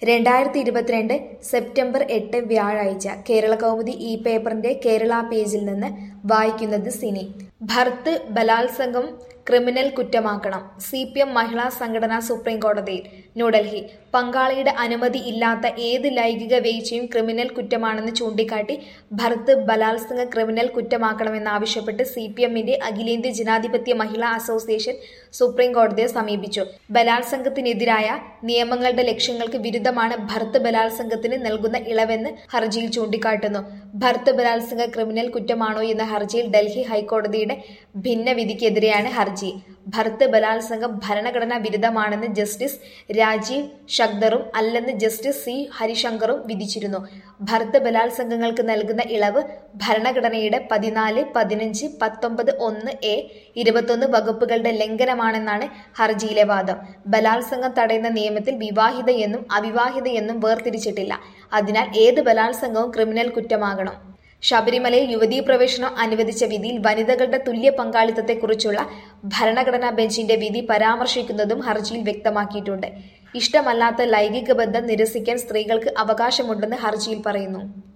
രണ്ടായിരത്തി ഇരുപത്തിരണ്ട് സെപ്റ്റംബർ എട്ട് വ്യാഴാഴ്ച കേരള കൗമുദി ഈ പേപ്പറിന്റെ കേരള പേജിൽ നിന്ന് വായിക്കുന്നത് സിനി ഭർത്ത് ബലാത്സംഗം ക്രിമിനൽ കുറ്റമാക്കണം സി പി എം മഹിളാ സംഘടന സുപ്രീം കോടതിയിൽ ന്യൂഡൽഹി പങ്കാളിയുടെ അനുമതി ഇല്ലാത്ത ഏത് ലൈംഗിക വീഴ്ചയും ക്രിമിനൽ കുറ്റമാണെന്ന് ചൂണ്ടിക്കാട്ടി ഭർത്ത് ബലാത്സംഗ ക്രിമിനൽ കുറ്റമാക്കണമെന്നാവശ്യപ്പെട്ട് സി പി എമ്മിന്റെ അഖിലേന്ത്യാ ജനാധിപത്യ മഹിളാ അസോസിയേഷൻ സുപ്രീം കോടതിയെ സമീപിച്ചു ബലാത്സംഗത്തിനെതിരായ നിയമങ്ങളുടെ ലക്ഷ്യങ്ങൾക്ക് വിരുദ്ധമാണ് ഭർത്ത് ബലാത്സംഗത്തിന് നൽകുന്ന ഇളവെന്ന് ഹർജിയിൽ ചൂണ്ടിക്കാട്ടുന്നു ഭർത്ത് ബലാത്സംഗ ക്രിമിനൽ കുറ്റമാണോ എന്ന ഹർജിയിൽ ഡൽഹി ഹൈക്കോടതിയുടെ ഭിന്നവിധിക്കെതിരെയാണ് ഹർജി ഭർത്ത് ബലാത്സംഗം ഭരണഘടനാ വിരുദ്ധമാണെന്ന് ജസ്റ്റിസ് രാജീവ് ഷഗ്ദറും അല്ലെന്ന് ജസ്റ്റിസ് സി ഹരിശങ്കറും വിധിച്ചിരുന്നു ഭർത്ത് ബലാത്സംഗങ്ങൾക്ക് നൽകുന്ന ഇളവ് ഭരണഘടനയുടെ പതിനാല് പതിനഞ്ച് പത്തൊമ്പത് ഒന്ന് എ ഇരുപത്തൊന്ന് വകുപ്പുകളുടെ ലംഘനമാണെന്നാണ് ഹർജിയിലെ വാദം ബലാത്സംഗം തടയുന്ന നിയമത്തിൽ വിവാഹിതയെന്നും അവിവാഹിതയെന്നും വേർതിരിച്ചിട്ടില്ല അതിനാൽ ഏത് ബലാത്സംഗവും ക്രിമിനൽ കുറ്റമാകണം ശബരിമലയിൽ യുവതീ പ്രവേശനം അനുവദിച്ച വിധിയിൽ വനിതകളുടെ തുല്യ പങ്കാളിത്തത്തെക്കുറിച്ചുള്ള ഭരണഘടനാ ബെഞ്ചിന്റെ വിധി പരാമർശിക്കുന്നതും ഹർജിയിൽ വ്യക്തമാക്കിയിട്ടുണ്ട് ഇഷ്ടമല്ലാത്ത ലൈംഗിക ബന്ധം നിരസിക്കാൻ സ്ത്രീകൾക്ക് അവകാശമുണ്ടെന്ന് ഹർജിയിൽ പറയുന്നു